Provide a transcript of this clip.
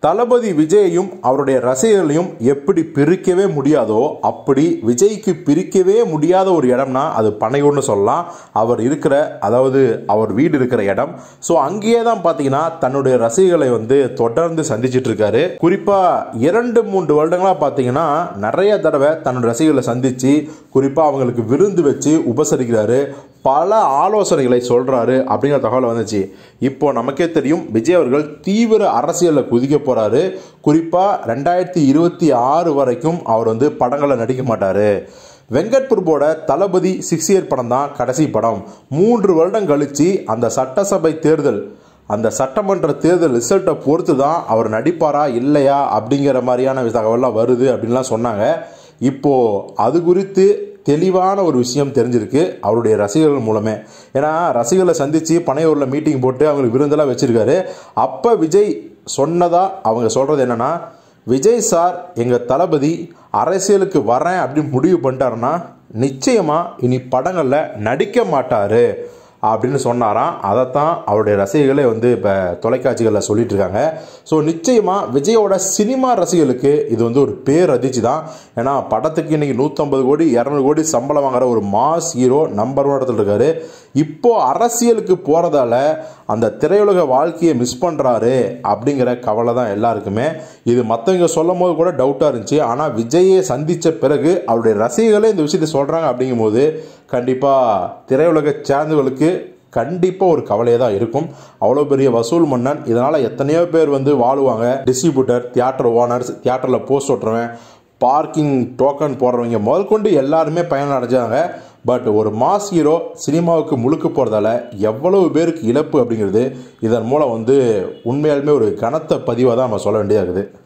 தளபதி விஜயையும் அவருடைய ரசிகர்களையும் எப்படி பிரிக்கவே முடியாதோ அப்படி விஜய்க்கு பிரிக்கவே முடியாத ஒரு இடம்னா அது பனையூர்னு சொல்லலாம் அவர் இருக்கிற அதாவது அவர் வீடு இருக்கிற இடம் ஸோ அங்கேயே தான் பார்த்தீங்கன்னா தன்னுடைய ரசிகர்களை வந்து தொடர்ந்து சந்திச்சிட்டு இருக்காரு குறிப்பா இரண்டு மூன்று வருடங்களா பார்த்தீங்கன்னா நிறைய தடவை தன்னோட ரசிகர்களை சந்திச்சு குறிப்பா அவங்களுக்கு விருந்து வச்சு உபசரிக்கிறாரு பல ஆலோசனைகளை சொல்றாரு அப்படிங்கிற தகவல் வந்துச்சு இப்போ நமக்கே தெரியும் விஜய் அவர்கள் தீவிர அரசியலில் குதிக்க போறாரு குறிப்பா ரெண்டாயிரத்தி இருபத்தி ஆறு வரைக்கும் அவர் வந்து படங்களை நடிக்க மாட்டாரு வெங்கட் பிரபுவோட தளபதி சிக்ஸ் இயர் படம் தான் கடைசி படம் மூன்று வருடம் கழிச்சு அந்த சட்டசபை தேர்தல் அந்த சட்டமன்ற தேர்தல் ரிசல்ட்டை பொறுத்து தான் அவர் நடிப்பாரா இல்லையா அப்படிங்கிற மாதிரியான தகவல்லாம் வருது அப்படின்லாம் சொன்னாங்க இப்போ அது குறித்து தெளிவான ஒரு விஷயம் தெரிஞ்சிருக்கு அவருடைய ரசிகர்கள் மூலமே ஏன்னா ரசிகர்களை சந்தித்து பனையூரில் மீட்டிங் போட்டு அவங்களுக்கு விருந்தெல்லாம் வச்சுருக்காரு அப்போ விஜய் சொன்னதா அவங்க சொல்கிறது என்னென்னா விஜய் சார் எங்கள் தளபதி அரசியலுக்கு வரேன் அப்படின்னு முடிவு பண்ணிட்டாருன்னா நிச்சயமாக இனி படங்களில் நடிக்க மாட்டார் அப்படின்னு சொன்னாராம் அதைத்தான் அவருடைய ரசிகர்களே வந்து இப்போ தொலைக்காட்சிகளில் சொல்லிட்டு இருக்காங்க ஸோ நிச்சயமாக விஜயோட சினிமா ரசிகர்களுக்கு இது வந்து ஒரு பேர் அதிர்ச்சி தான் ஏன்னா படத்துக்கு இன்னைக்கு நூற்றம்பது கோடி இரநூறு கோடி சம்பளம் வாங்குற ஒரு மாஸ் ஹீரோ நம்பர் ஒன் இடத்துல இருக்காரு இப்போ அரசியலுக்கு போகிறதால அந்த திரையுலக வாழ்க்கையை மிஸ் பண்ணுறாரு அப்படிங்கிற கவலை தான் எல்லாருக்குமே இது மற்றவங்க சொல்லும் போது கூட டவுட்டாக இருந்துச்சு ஆனால் விஜயை சந்தித்த பிறகு அவருடைய ரசிகர்களே இந்த விஷயத்தை சொல்கிறாங்க அப்படிங்கும்போது கண்டிப்பாக திரையுலக சேர்ந்தவர்களுக்கு கண்டிப்பாக ஒரு கவலையாக தான் இருக்கும் அவ்வளோ பெரிய வசூல் மன்னன் இதனால் எத்தனையோ பேர் வந்து வாழுவாங்க டிஸ்ட்ரிபியூட்டர் தியேட்டர் ஓனர்ஸ் தியேட்டரில் போஸ்ட் ஓட்டுறவன் பார்க்கிங் டோக்கன் போடுறவங்க முதல் கொண்டு எல்லாருமே பயன் அடைஞ்சாங்க பட் ஒரு மாஸ் ஹீரோ சினிமாவுக்கு முழுக்க போகிறதால எவ்வளவு பேருக்கு இழப்பு அப்படிங்கிறது இதன் மூலம் வந்து உண்மையாலுமே ஒரு கனத்த பதிவாக தான் நம்ம சொல்ல வேண்டியதாக இருக்குது